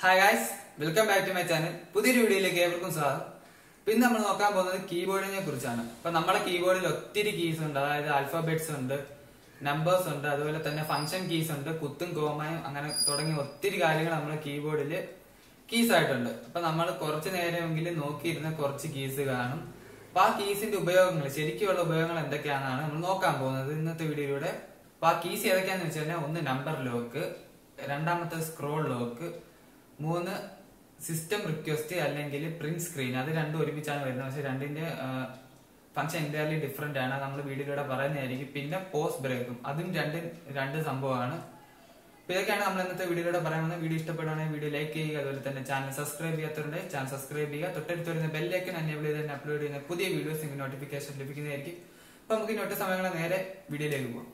hi guys welcome back to my channel പുതിയൊരു വീഡിയോയിലേക്ക് ഏവർക്കും സ്വാഗതം പിന്നെ നമ്മൾ നോക്കാൻ പോകുന്നത് കീബോർഡിനെ കുറിച്ചാണ് അപ്പൊ നമ്മുടെ കീബോർഡിൽ ഒത്തിരി കീസ് ഉണ്ട് അതായത് ആൽഫബറ്റ്സ് ഉണ്ട് നമ്പേഴ്സ് ഉണ്ട് അതുപോലെ തന്നെ ഫംഗ്ഷൻ കീസ് ഉണ്ട് കുത്തും കോമയും അങ്ങനെ തുടങ്ങിയ ഒത്തിരി കാര്യങ്ങൾ നമ്മുടെ കീബോർഡിൽ കീസ് ആയിട്ടുണ്ട് അപ്പൊ നമ്മൾ കുറച്ച് നേരമെങ്കിലും നോക്കിയിരുന്ന കുറച്ച് കീസ് കാണും അപ്പൊ ആ കീസിന്റെ ഉപയോഗങ്ങൾ ശരിക്കുള്ള ഉപയോഗങ്ങൾ എന്തൊക്കെയാണെന്നാണ് നമ്മൾ നോക്കാൻ പോകുന്നത് ഇന്നത്തെ വീഡിയോയിലൂടെ അപ്പൊ ആ കീസ് ഏതൊക്കെയാന്ന് വെച്ച് കഴിഞ്ഞാൽ ഒന്ന് നമ്പർ ലോക്ക് രണ്ടാമത്തെ സ്ക്രോൾ ലോക്ക് മൂന്ന് സിസ്റ്റം റിക്വസ്റ്റ് അല്ലെങ്കിൽ പ്രിന്റ് സ്ക്രീൻ അത് രണ്ടും ഒരുമിച്ചാണ് വരുന്നത് പക്ഷെ രണ്ടിന്റെ ഫംഗ്ഷൻ എൻറ്റയർലി ഡിഫറെന്റ് ആണ് നമ്മൾ വീഡിയോയിലൂടെ പറയുന്നതായിരിക്കും പിന്നെ പോസ്റ്റ് ബ്രേക്കും അതും രണ്ട് രണ്ട് സംഭവമാണ് അപ്പൊ ഇതൊക്കെയാണ് നമ്മൾ ഇന്നത്തെ വീഡിയോയിലൂടെ പറയുന്നത് വീഡിയോ ഇഷ്ടപ്പെടുകയാണെങ്കിൽ വീഡിയോ ലൈക്ക് ചെയ്യുക അതുപോലെ തന്നെ ചാനൽ സബ്സ്ക്രൈബ് ചെയ്യാത്തവരുണ്ട് ചാനൽ സബ്സ്ക്രൈബ് ചെയ്യുക തൊട്ടടുത്ത് വരുന്ന ബെല്ലൈക്കൻ എനേബിൾ ചെയ്ത് തന്നെ അപ്ലോഡ് ചെയ്യുന്ന പുതിയ വീഡിയോസ് നിങ്ങൾക്ക് നോട്ടിഫിക്കേഷൻ ലഭിക്കുന്നതായിരിക്കും അപ്പൊ നമുക്ക് ഇന്നത്തെ സമയങ്ങളെ നേരെ വീഡിയോയിലേക്ക് പോകാം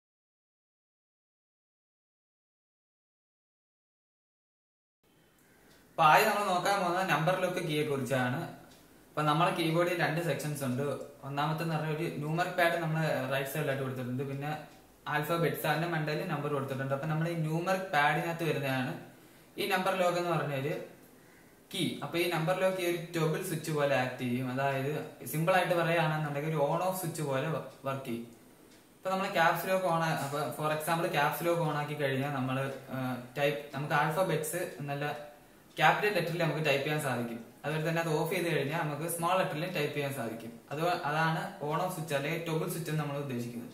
അപ്പൊ ആദ്യം നമ്മൾ നോക്കാൻ പോകുന്നത് നമ്പർ ലോക്ക് കീയെ കുറിച്ചാണ് അപ്പൊ നമ്മളെ കീബോർഡിൽ രണ്ട് സെക്ഷൻസ് ഉണ്ട് ഒന്നാമത്തെ പറഞ്ഞ ഒരു ന്യൂമറിക് പാഡ് നമ്മൾ റൈറ്റ് സൈഡിലായിട്ട് കൊടുത്തിട്ടുണ്ട് പിന്നെ ആൽഫബെറ്റ്സ് അതിന്റെ മണ്ടയിൽ നമ്പർ കൊടുത്തിട്ടുണ്ട് അപ്പൊ നമ്മൾ ഈ ന്യൂമറിക് പാഡിനകത്ത് വരുന്നതാണ് ഈ നമ്പർ ലോക്ക് എന്ന് പറഞ്ഞൊരു കീ അപ്പൊ ഈ നമ്പർ ലോക്ക് ഈ ഒരു ടോബിൾ സ്വിച്ച് പോലെ ആക്ട് ചെയ്യും അതായത് സിമ്പിൾ ആയിട്ട് പറയുകയാണെന്നുണ്ടെങ്കിൽ ഒരു ഓൺ ഓഫ് സ്വിച്ച് പോലെ വർക്ക് ചെയ്യും ഇപ്പൊ നമ്മൾ ക്യാപ്സ് ലോക്ക് ഓൺ അപ്പൊ for example caps lock on ആക്കി കഴിഞ്ഞാൽ നമ്മൾ ടൈപ്പ് നമുക്ക് ആൽഫബെറ്റ്സ് നല്ല ക്യാപിറ്റൽ ലെറ്ററിൽ നമുക്ക് ടൈപ്പ് ചെയ്യാൻ സാധിക്കും അതുപോലെ തന്നെ അത് ഓഫ് ചെയ്ത് കഴിഞ്ഞാൽ നമുക്ക് സ്മോൾ ലെറ്ററിൽ ടൈപ്പ് ചെയ്യാൻ സാധിക്കും അത് അതാണ് ഓൺ ഓഫ് സ്വിച്ച് അല്ലെങ്കിൽ ടോബിൾ സ്വിച്ച് എന്ന് നമ്മൾ ഉദ്ദേശിക്കുന്നത്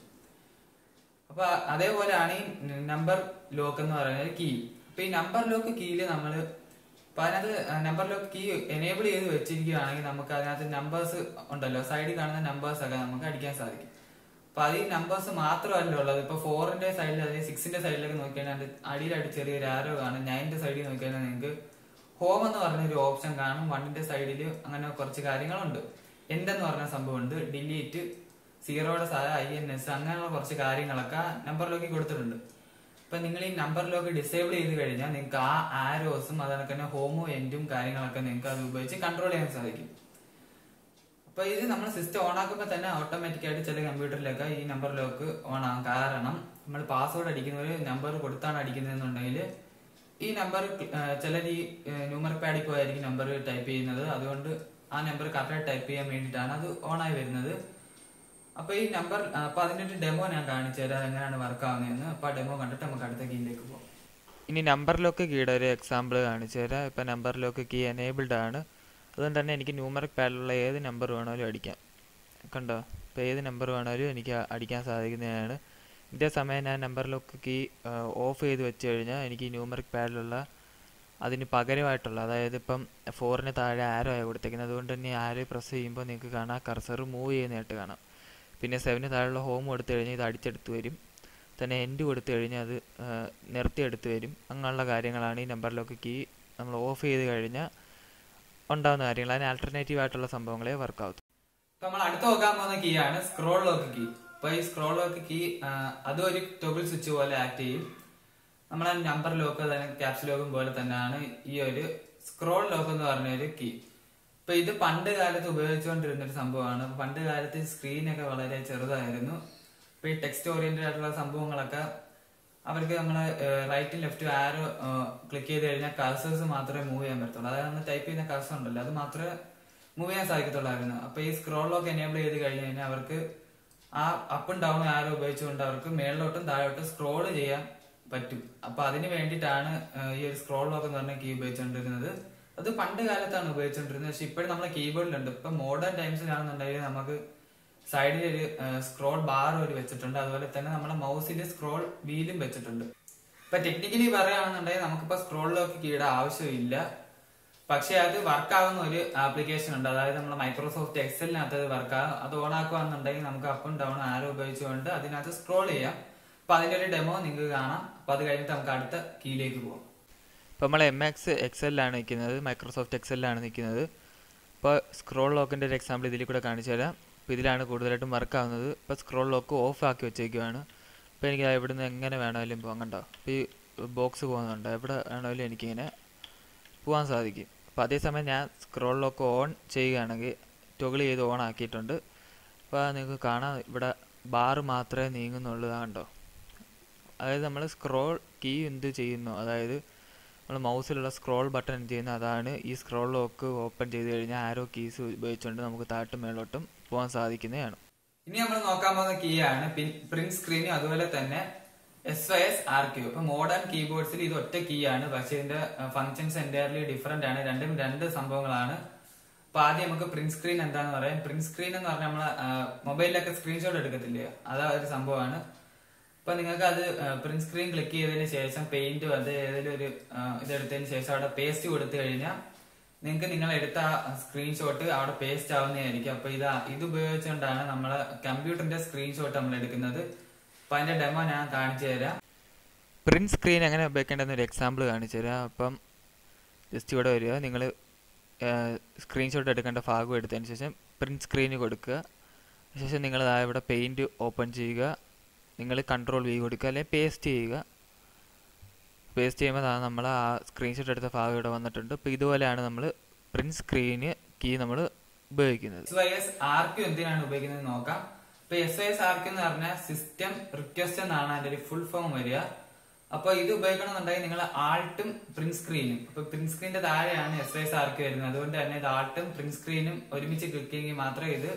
അപ്പൊ അതേപോലെയാണ് ഈ നമ്പർ ലോക്ക് എന്ന് പറയുന്നത് കീ അപ്പൊ ഈ നമ്പർ ലോക്ക് കീയിൽ നമ്മൾ അപ്പൊ അതിനകത്ത് നമ്പർ ലോക്ക് കീ എനേബിൾ ചെയ്ത് വെച്ചിരിക്കുകയാണെങ്കിൽ നമുക്ക് അതിനകത്ത് നമ്പേഴ്സ് ഉണ്ടല്ലോ സൈഡിൽ കാണുന്ന നമ്പേഴ്സ് ഒക്കെ നമുക്ക് അടിക്കാൻ സാധിക്കും അപ്പൊ അത് ഈ നമ്പേഴ്സ് മാത്രമല്ല ഉള്ളത് ഇപ്പൊ ഫോറിന്റെ സൈഡിൽ അല്ലെങ്കിൽ സിക്സിന്റെ സൈഡിലൊക്കെ നോക്കിയാൽ അടിയിലായിട്ട് ചെറിയൊരു ആരോ കാണും നയന്റെ സൈഡിൽ നോക്കിയാൽ നിങ്ങൾക്ക് ഹോം എന്ന് പറഞ്ഞ ഒരു ഓപ്ഷൻ കാണും വണ്ണിന്റെ സൈഡിൽ അങ്ങനെ കുറച്ച് കാര്യങ്ങളുണ്ട് എന്തെന്ന് പറഞ്ഞ സംഭവമുണ്ട് ഡിലീറ്റ് സീറോയുടെ സാധനം ഐ എൻ എസ് അങ്ങനെയുള്ള കുറച്ച് കാര്യങ്ങളൊക്കെ നമ്പർ ലോക്ക് കൊടുത്തിട്ടുണ്ട് അപ്പൊ നിങ്ങൾ ഈ നമ്പർ ലോക്ക് ഡിസേബിൾ ചെയ്ത് കഴിഞ്ഞാൽ നിങ്ങൾക്ക് ആ ആരോസും അതുപോലെ തന്നെ ഹോമോ എൻഡും കാര്യങ്ങളൊക്കെ നിങ്ങൾക്ക് അത് ഉപയോഗിച്ച് കൺട്രോൾ ചെയ്യാൻ സാധിക്കും അപ്പൊ ഇത് നമ്മൾ സിസ്റ്റം ഓൺ ആക്കുമ്പോൾ തന്നെ ഓട്ടോമാറ്റിക് ആയിട്ട് ചില കമ്പ്യൂട്ടറിലൊക്കെ ഈ നമ്പർ ലോക്ക് ഓൺ ആകും കാരണം നമ്മൾ പാസ്വേഡ് അടിക്കുന്ന ഒരു നമ്പർ കൊടുത്താണ് അടിക്കുന്നതെന്നുണ്ടെങ്കിൽ ഈ നമ്പർ ചിലർ ഈ ന്യൂമർ പാഡിൽ പോയായിരിക്കും നമ്പർ ടൈപ്പ് ചെയ്യുന്നത് അതുകൊണ്ട് ആ നമ്പർ കറക്റ്റ് ടൈപ്പ് ചെയ്യാൻ വേണ്ടിയിട്ടാണ് അത് ഓൺ ആയി വരുന്നത് അപ്പൊ ഈ നമ്പർ അപ്പൊ അതിന്റെ ഒരു ഡെമോ ഞാൻ കാണിച്ചു തരാം എങ്ങനെയാണ് വർക്ക് ആവുന്നതെന്ന് അപ്പൊ ആ ഡെമോ കണ്ടിട്ട് നമുക്ക് അടുത്ത കീയിലേക്ക് പോകാം ഇനി നമ്പർ ലോക്ക് കീയുടെ ഒരു എക്സാമ്പിൾ കാണിച്ചു തരാം ഇപ്പം നമ്പർ ലോക്ക് കീ എനേബിൾഡ് ആണ് അതുകൊണ്ട് തന്നെ എനിക്ക് ന്യൂമറിക് പാഡിലുള്ള ഏത് നമ്പർ വേണമെങ്കിലും അടിക്കാം കണ്ടോ ഇപ്പോൾ ഏത് നമ്പർ വേണമെങ്കിലും എനിക്ക് അടിക്കാൻ സാധിക്കുന്നതാണ് ഇതേ സമയം ഞാൻ നമ്പർ ലോക്ക് കീ ഓഫ് ചെയ്ത് വെച്ച് കഴിഞ്ഞാൽ എനിക്ക് ന്യൂമറിക് പാഡിലുള്ള അതിന് പകരമായിട്ടുള്ള അതായത് ഇപ്പം ഫോറിന് താഴെ ആരോ ആയി കൊടുത്തേക്കുന്നത് അതുകൊണ്ട് തന്നെ ആരോ പ്രസ് ചെയ്യുമ്പോൾ നിങ്ങൾക്ക് കാണാം കർസർ മൂവ് ചെയ്യുന്നതായിട്ട് കാണാം പിന്നെ സെവന് താഴെയുള്ള ഹോം കൊടുത്തു കഴിഞ്ഞാൽ ഇത് അടിച്ചെടുത്ത് വരും തന്നെ എൻഡ് കൊടുത്തു കഴിഞ്ഞാൽ അത് നിർത്തിയെടുത്ത് വരും അങ്ങനെയുള്ള കാര്യങ്ങളാണ് ഈ നമ്പർ ലോക്ക് കീ നമ്മൾ ഓഫ് ചെയ്ത് കഴിഞ്ഞാൽ ഉണ്ടാകുന്ന കാര്യങ്ങൾ അതിന് ആൾട്ടർനേറ്റീവ് ആയിട്ടുള്ള സംഭവങ്ങളെ വർക്ക് ആവും നമ്മൾ അടുത്ത് നോക്കാൻ പോകുന്ന കീ ആണ് സ്ക്രോൾ ലോക്ക് കീ അപ്പൊ ഈ സ്ക്രോൾ ലോക്ക് കീ അതും ഒരു ടോബിൾ സ്വിച്ച് പോലെ ആക്ട് ചെയ്യും നമ്മളെ നമ്പർ ലോക്ക് തന്നെ ക്യാപ്സ് ലോക്കും പോലെ തന്നെയാണ് ഈ ഒരു സ്ക്രോൾ ലോക്ക് എന്ന് പറഞ്ഞ ഒരു കീ ഇപ്പൊ ഇത് പണ്ട് കാലത്ത് ഉപയോഗിച്ചുകൊണ്ടിരുന്ന ഒരു സംഭവമാണ് പണ്ട് കാലത്ത് സ്ക്രീനൊക്കെ വളരെ ചെറുതായിരുന്നു ഇപ്പൊ ഈ ടെക്സ്റ്റ് ഓറിയന്റഡ് ആയിട്ടുള്ള സംഭവങ്ങളൊക്കെ അവർക്ക് നമ്മള് റൈറ്റും ലെഫ്റ്റും ആരോ ക്ലിക്ക് ചെയ്ത് കഴിഞ്ഞാൽ കഴ്സേഴ്സ് മാത്രമേ മൂവ് ചെയ്യാൻ പറ്റത്തുള്ളൂ അതായത് നമ്മൾ ടൈപ്പ് ചെയ്യുന്ന കഴ്സർ ഉണ്ടല്ലോ അത് മാത്രമേ മൂവ് ചെയ്യാൻ സാധിക്കത്തുള്ളായിരുന്നു അപ്പൊ ഈ സ്ക്രോൾ ലോക്ക് എനേബിൾ ചെയ്ത് കഴിഞ്ഞ് കഴിഞ്ഞാൽ അവർക്ക് ആ അപ്പും ഡൗണും ആരോ ഉപയോഗിച്ചുകൊണ്ട് അവർക്ക് മേളിലോട്ടും താഴോട്ടും സ്ക്രോൾ ചെയ്യാൻ പറ്റും അപ്പൊ അതിന് വേണ്ടിയിട്ടാണ് ഈ ഒരു സ്ക്രോൾ ലോക്ക് എന്ന് പറഞ്ഞ കീ ഉപയോഗിച്ചുകൊണ്ടിരുന്നത് അത് പണ്ട് കാലത്താണ് ഉപയോഗിച്ചുകൊണ്ടിരുന്നത് പക്ഷെ ഇപ്പോഴും നമ്മളെ കീബോർഡിലുണ്ട് ഇപ്പൊ മോഡേൺ ടൈംസിലാണെന്നുണ്ടെങ്കിൽ നമുക്ക് സൈഡിൽ ഒരു സ്ക്രോൾ ബാർ ഒരു വെച്ചിട്ടുണ്ട് അതുപോലെ തന്നെ നമ്മുടെ മൗസിൽ സ്ക്രോൾ വീലും വെച്ചിട്ടുണ്ട് ഇപ്പൊ ടെക്നിക്കലി പറയുകയാണെന്നുണ്ടെങ്കിൽ നമുക്കിപ്പോ സ്ക്രോൾ ലോക്ക് കീയുടെ ആവശ്യമില്ല പക്ഷെ അത് വർക്ക് ആകുന്ന ഒരു ആപ്ലിക്കേഷൻ ഉണ്ട് അതായത് നമ്മുടെ മൈക്രോസോഫ്റ്റ് എക്സലിനകത്ത് അത് വർക്ക് ആകും അത് ഓൺ ആക്കുകയാണെന്നുണ്ടെങ്കിൽ നമുക്ക് അപ്പും ഡൗൺ ആരോ ഉപയോഗിച്ചുകൊണ്ട് അതിനകത്ത് സ്ക്രോൾ ചെയ്യാം അപ്പൊ അതിന്റെ ഒരു ഡെമോ നിങ്ങൾക്ക് കാണാം അപ്പൊ അത് കഴിഞ്ഞിട്ട് നമുക്ക് അടുത്ത കീയിലേക്ക് പോകാം ഇപ്പോൾ നമ്മൾ എം എക്സ് എക്സലിലാണ് നിൽക്കുന്നത് മൈക്രോസോഫ്റ്റ് എക്സലിലാണ് നിൽക്കുന്നത് ഇപ്പോൾ സ്ക്രോൾ ലോക്കിൻ്റെ ഒരു എക്സാമ്പിൾ ഇതിൽ കൂടെ കാണിച്ചു തരാം അപ്പോൾ ഇതിലാണ് കൂടുതലായിട്ടും വർക്ക് ആവുന്നത് ഇപ്പോൾ സ്ക്രോൾ ലോക്ക് ഓഫ് ആക്കി വെച്ചേക്കുവാണ് ഇപ്പോൾ എനിക്ക് ഇവിടുന്ന് എങ്ങനെ വേണമെങ്കിലും പോകാൻ കണ്ടോ ഇപ്പോൾ ഈ ബോക്സ് പോകുന്നുണ്ട് എവിടെ വേണമെങ്കിലും എനിക്കിങ്ങനെ പോകാൻ സാധിക്കും അപ്പോൾ അതേസമയം ഞാൻ സ്ക്രോൾ ലോക്ക് ഓൺ ചെയ്യുകയാണെങ്കിൽ ടൊഗിൾ ചെയ്ത് ഓൺ ആക്കിയിട്ടുണ്ട് അപ്പോൾ നിങ്ങൾക്ക് കാണാം ഇവിടെ ബാറ് മാത്രമേ നീങ്ങുന്നുള്ളൂ കണ്ടോ അതായത് നമ്മൾ സ്ക്രോൾ കീ എന്ത് ചെയ്യുന്നു അതായത് നമ്മൾ മൗസിലുള്ള സ്ക്രോൾ ബട്ടൺ എന്ത് ചെയ്യുന്നത് അതാണ് ഈ സ്ക്രോൾ ലോക്ക് ഓപ്പൺ ചെയ്ത് കഴിഞ്ഞാൽ ആരോ കീസ് ഉപയോഗിച്ചുകൊണ്ട് നമുക്ക് താട്ടും മേളോട്ടും പോകാൻ സാധിക്കുന്നതാണ് ഇനി നമ്മൾ നോക്കാൻ പോകുന്ന കീ ആണ് പ്രിന്റ് സ്ക്രീനും അതുപോലെ തന്നെ S Y S R Q ഇപ്പൊ മോഡേൺ കീബോർഡ്സിൽ ഇത് ഒറ്റ കീ ആണ് പക്ഷെ ഇതിന്റെ ഫംഗ്ഷൻസ് എൻറ്റയർലി ഡിഫറെന്റ് ആണ് രണ്ടും രണ്ട് സംഭവങ്ങളാണ് അപ്പൊ ആദ്യം നമുക്ക് പ്രിന്റ് സ്ക്രീൻ എന്താന്ന് പറയാം പ്രിന്റ് സ്ക്രീൻ എന്ന് പറഞ്ഞാൽ നമ്മളെ മൊബൈലിലൊക്കെ സ്ക്രീൻഷോട്ട് എടുക്കത്തില്ലേ അതാ ഒരു സംഭവമാണ് അപ്പൊ നിങ്ങൾക്ക് അത് പ്രിന്റ് സ്ക്രീൻ ക്ലിക്ക് ചെയ്തതിന് ശേഷം പെയിന്റോ അത് ഏതെങ്കിലും ഒരു ആ, ഇതെടുത്തതിന് ശേഷം അവിടെ പേസ്റ്റ് കൊടുത്തു കഴിഞ്ഞാൽ നിങ്ങൾക്ക് നിങ്ങൾ എടുത്ത സ്ക്രീൻഷോട്ട് അവിടെ പേസ്റ്റ് ആവുന്നതായിരിക്കും അപ്പൊ ഇത് ഇത് ഉപയോഗിച്ചുകൊണ്ടാണ് നമ്മളെ കമ്പ്യൂട്ടറിന്റെ സ്ക്രീൻഷോട്ട് നമ്മൾ എടുക്കുന്നത് അപ്പൊ അതിന്റെ ഡെമോ ഞാൻ കാണിച്ചു തരാം പ്രിന്റ് സ്ക്രീൻ എങ്ങനെ ഉപയോഗിക്കേണ്ടെന്ന് ഒരു എക്സാമ്പിൾ കാണിച്ചു തരാം അപ്പം ജസ്റ്റ് ഇവിടെ വരിക നിങ്ങൾ സ്ക്രീൻഷോട്ട് എടുക്കേണ്ട ഭാഗം എടുത്തതിന് ശേഷം പ്രിന്റ് സ്ക്രീന് കൊടുക്കുക ശേഷം നിങ്ങൾ ദാ ഇവിടെ പെയിൻറ് ഓപ്പൺ ചെയ്യുക നിങ്ങൾ കൺട്രോൾ വി കൊടുക്കുക അല്ലെങ്കിൽ പേസ്റ്റ് ചെയ്യുക പേസ്റ്റ് ചെയ്യുമ്പോൾ ദാ നമ്മൾ ആ സ്ക്രീൻഷോട്ട് എടുത്ത ഭാഗം ഇവിടെ വന്നിട്ടുണ്ട് അപ്പോൾ ഇതുപോലെയാണ് നമ്മൾ പ്രിന്റ് സ്ക്രീന് കീ നമ്മൾ ഉപയോഗിക്കുന്നത് S Y S R Q എന്തിനാണ് ഉപയോഗിക്കുന്നത് നോക്കാം ഇപ്പൊ S Y S R Q എന്ന് പറഞ്ഞാൽ സിസ്റ്റം റിക്വസ്റ്റ് എന്നാണ് അതിന്റെ ഒരു ഫുൾ ഫോം വരിക അപ്പൊ ഇത് ഉപയോഗിക്കണമെന്നുണ്ടെങ്കിൽ നിങ്ങൾ ആൾട്ടും പ്രിന്റ് സ്ക്രീനും ഇപ്പൊ പ്രിന്റ് സ്ക്രീനിന്റെ താഴെയാണ് S Y S R Q വരുന്നത് അതുകൊണ്ട് തന്നെ ഇത് ആൾട്ടും പ്രിന്റ് സ്ക്രീനും ഒരുമിച്ച് ക്ലിക്ക് ചെയ്യുമെങ്കിൽ മാത്രമേ ഇത്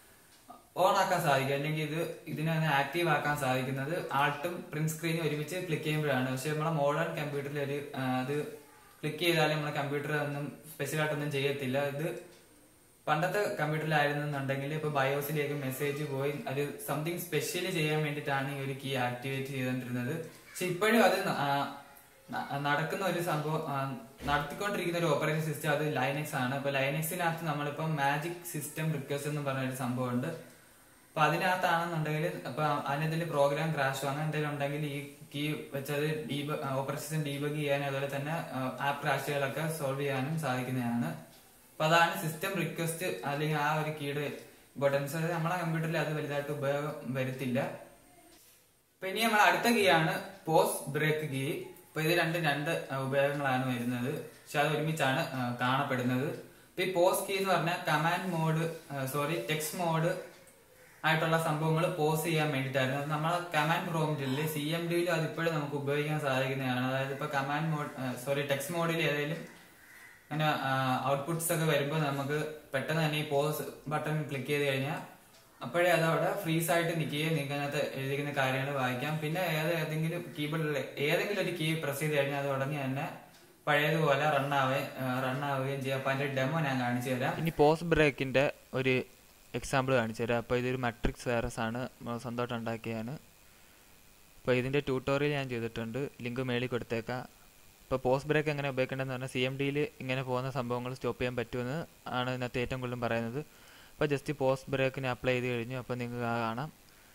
ഓൺ ആക്കാൻ സാധിക്കും അല്ലെങ്കിൽ ഇത് ഇതിനെ ആക്റ്റീവ് ആക്കാൻ സാധിക്കുന്നത് ആൾട്ടും പ്രിന്റ് സ്ക്രീനും ഒരുമിച്ച് ക്ലിക്ക് ചെയ്യുമ്പോഴാണ് പക്ഷെ നമ്മളെ മോഡേൺ കമ്പ്യൂട്ടറിൽ ഒരു ആ, അത് ക്ലിക്ക് ചെയ്താലും നമ്മളെ കമ്പ്യൂട്ടർ ഒന്നും സ്പെഷ്യൽ ആയിട്ടൊന്നും ചെയ്യത്തില്ല ഇത് പണ്ടത്തെ കമ്പ്യൂട്ടറിലായിരുന്നുണ്ടെങ്കിൽ ഇപ്പൊ ബയോസിലേക്ക് മെസ്സേജ് പോയി അത് സംതിങ് സ്പെഷ്യൽ ചെയ്യാൻ വേണ്ടിയിട്ടാണ് ഈ ഒരു കീ ആക്ടിവേറ്റ് ചെയ്തുകൊണ്ടിരുന്നത് പക്ഷെ ഇപ്പോഴും അത് ന- ആ, ന- നടക്കുന്ന ഒരു സംഭവം ആ, നടത്തിക്കൊണ്ടിരിക്കുന്ന ഒരു ഓപ്പറേറ്റിംഗ് സിസ്റ്റം അത് ലൈനക്സ് ആണ് ഇപ്പൊ ലൈനക്സിനകത്ത് നമ്മളിപ്പോ മാജിക് സിസ്റ്റം റിക്വസ്റ്റ് എന്ന് പറഞ്ഞ ഒരു സംഭവമുണ്ട് അപ്പൊ അതിനകത്താണെന്നുണ്ടെങ്കിൽ അപ്പൊ അതിനെന്തെങ്കിലും പ്രോഗ്രാം ക്രാഷ് അങ്ങനെ എന്തെങ്കിലും ഉണ്ടെങ്കിൽ ഈ കീ വെച്ചത് ഡീബ ഓപ്പറേഷൻ സിസ്റ്റം ഡീബഗ് ചെയ്യാനും അതുപോലെ തന്നെ ആപ്പ് ക്രാഷുകളൊക്കെ സോൾവ് ചെയ്യാനും സാധിക്കുന്നതാണ് അപ്പൊ അതാണ് സിസ്റ്റം റിക്വസ്റ്റ് അല്ലെങ്കിൽ ആ ഒരു കീയുടെ ഇമ്പോർട്ടൻസ് നമ്മളെ കമ്പ്യൂട്ടറിൽ അത് വലുതായിട്ട് ഉപയോഗം വരുത്തില്ല അപ്പൊ ഇനി നമ്മൾ അടുത്ത കീ ആണ് പോസ്റ്റ് ബ്രേക്ക് കീ അപ്പൊ ഇത് രണ്ട് രണ്ട് ആ, ഉപയോഗങ്ങളാണ് വരുന്നത് പക്ഷെ അത് ഒരുമിച്ചാണ് ആ, കാണപ്പെടുന്നത് ഇപ്പൊ ഈ പോസ്റ്റ് കീ എന്ന് പറഞ്ഞാൽ command mode sorry text mode ആയിട്ടുള്ള സംഭവങ്ങൾ പോസ് ചെയ്യാൻ വേണ്ടിയിട്ടായിരുന്നു അത് നമ്മളെ കമാൻഡ് പ്രോംപ്റ്റിൽ സി എം ഡിയിലും അത് ഇപ്പോഴും നമുക്ക് ഉപയോഗിക്കാൻ സാധിക്കുന്നതാണ് അതായത് ഇപ്പൊ കമാൻഡ് മോഡ് സോറി ടെക്സ്റ്റ് മോഡിൽ ഏതെങ്കിലും അങ്ങനെ ഔട്ട്പുട്ട്സ് ഒക്കെ വരുമ്പോൾ നമുക്ക് പെട്ടെന്ന് തന്നെ ഈ പോസ് ബട്ടൺ ക്ലിക്ക് ചെയ്ത് കഴിഞ്ഞാൽ അപ്പോഴേ അത് അവിടെ ഫ്രീസ് ആയിട്ട് നിൽക്കുകയും നിങ്ങൾക്ക് അതിനകത്ത് എഴുതിക്കുന്ന കാര്യങ്ങൾ വായിക്കാം പിന്നെ ഏത് ഏതെങ്കിലും കീബോർഡിൽ ഏതെങ്കിലും ഒരു കീ പ്രസ് ചെയ്ത് കഴിഞ്ഞാൽ അത് ഉടനെ തന്നെ പഴയതുപോലെ റൺ ആവുകയും റൺ ആവുകയും ചെയ്യാം അപ്പൊ അതിന്റെ ഡെമോ ഞാൻ കാണിച്ചു തരാം ഇനി പോസ്റ്റ് ബ്രേക്കിൻ്റെ ഒരു എക്സാമ്പിൾ കാണിച്ചു തരാം അപ്പോൾ ഇതൊരു മെട്രിക്സ് വൈറസ് ആണ് നമ്മൾ സ്വന്തമായിട്ട് ഉണ്ടാക്കിയതാണ് അപ്പോൾ ഇതിൻ്റെ ട്യൂട്ടോറിയൽ ഞാൻ ചെയ്തിട്ടുണ്ട് ലിങ്ക് മേളിൽ കൊടുത്തേക്കാം ഇപ്പോൾ പോസ്റ്റ് ബ്രേക്ക് എങ്ങനെ ഉപയോഗിക്കേണ്ടതെന്ന് പറഞ്ഞാൽ സി എം ഡിയിൽ ഇങ്ങനെ പോകുന്ന സംഭവങ്ങൾ സ്റ്റോപ്പ് ചെയ്യാൻ പറ്റുമെന്ന് ആണ് ഇതിനകത്ത് ഏറ്റവും കൂടുതലും പറയുന്നത് അപ്പോൾ ജസ്റ്റ് പോസ്റ്റ് ബ്രേക്കിന് അപ്ലൈ ചെയ്ത് കഴിഞ്ഞു അപ്പോൾ നിങ്ങൾക്ക് കാണാം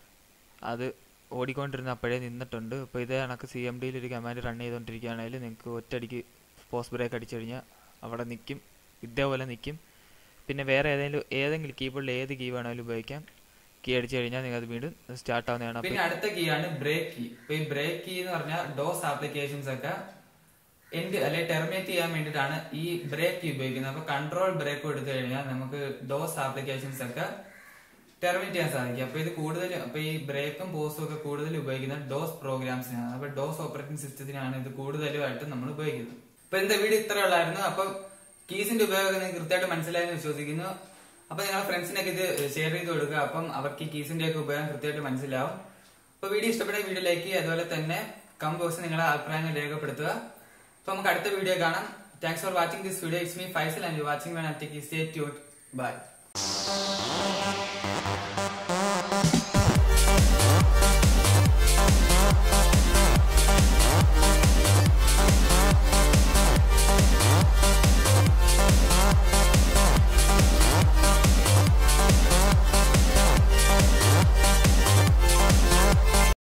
അത് ഓടിക്കൊണ്ടിരുന്ന അപ്പോഴേ നിന്നിട്ടുണ്ട് അപ്പോൾ ഇതേ കണക്ക് സി എം ഡിയിൽ ഒരു കമാൻഡ് റൺ ചെയ്തുകൊണ്ടിരിക്കുകയാണെങ്കിൽ നിങ്ങൾക്ക് ഒറ്റയടിക്ക് പോസ്റ്റ് ബ്രേക്ക് അടിച്ചു കഴിഞ്ഞാൽ അവിടെ നിൽക്കും ഇതേപോലെ നിൽക്കും പിന്നെ വേറെ ഏതെങ്കിലും ഏതെങ്കിലും കീബോർഡിൽ ഏത് കീ വേണമെങ്കിലും ഉപയോഗിക്കാം കീ അടിച്ചു കഴിഞ്ഞാൽ നിങ്ങൾ അത് വീണ്ടും സ്റ്റാർട്ട് ആവുന്നതാണ് അപ്പോൾ പിന്നെ അടുത്ത കീ ആണ് ബ്രേക്ക് കീ ഇപ്പൊ ഈ ബ്രേക്ക് കീ എന്ന് പറഞ്ഞാൽ ഡോസ് ആപ്ലിക്കേഷൻസ് ഒക്കെ എൻഡ് അല്ലെ ടെർമിനേറ്റ് ചെയ്യാൻ വേണ്ടിയിട്ടാണ് ഈ ബ്രേക്ക് കീ ഉപയോഗിക്കുന്നത് അപ്പൊ കൺട്രോൾ ബ്രേക്ക് എടുത്തു കഴിഞ്ഞാൽ നമുക്ക് ഡോസ് ആപ്ലിക്കേഷൻസ് ഒക്കെ ടെർമിനേറ്റ് ചെയ്യാൻ സാധിക്കും അപ്പൊ ഇത് കൂടുതൽ അപ്പൊ ഈ ബ്രേക്കും പോസും ഒക്കെ കൂടുതൽ ഉപയോഗിക്കുന്നത് ഡോസ് പ്രോഗ്രാംസിനാണ് അപ്പൊ ഡോസ് ഓപ്പറേറ്റിംഗ് സിസ്റ്റത്തിനാണ് ഇത് കൂടുതലുമായിട്ട് നമ്മൾ ഉപയോഗിക്കുന്നത് അപ്പൊ ഇന്നത്തെ വീഡിയോ ഇത്ര ഉള്ളായിരുന്നു അപ്പൊ കീസിന്റെ ഉപയോഗം നിങ്ങൾക്ക് കൃത്യമായിട്ട് മനസ്സിലായെന്ന് വിശ്വസിക്കുന്നു അപ്പൊ നിങ്ങളുടെ ഫ്രണ്ട്സിനൊക്കെ ഇത് ഷെയർ ചെയ്ത് കൊടുക്കുക അപ്പം അവർക്ക് ഈ കീസിന്റെ ഒക്കെ ഉപയോഗം കൃത്യമായിട്ട് മനസ്സിലാവും അപ്പൊ വീഡിയോ ഇഷ്ടപ്പെട്ട വീഡിയോ ലൈക്ക് ചെയ്യുക അതുപോലെ തന്നെ കമന്റ് ബോക്സിൽ നിങ്ങളുടെ അഭിപ്രായങ്ങൾ രേഖപ്പെടുത്തുക അപ്പൊ നമുക്ക് അടുത്ത വീഡിയോ കാണാം thanks for watching this video it's me Faisal and watching വേൺ അറ്റേക്ക് സ്റ്റേ ട്യൂൺ ബൈ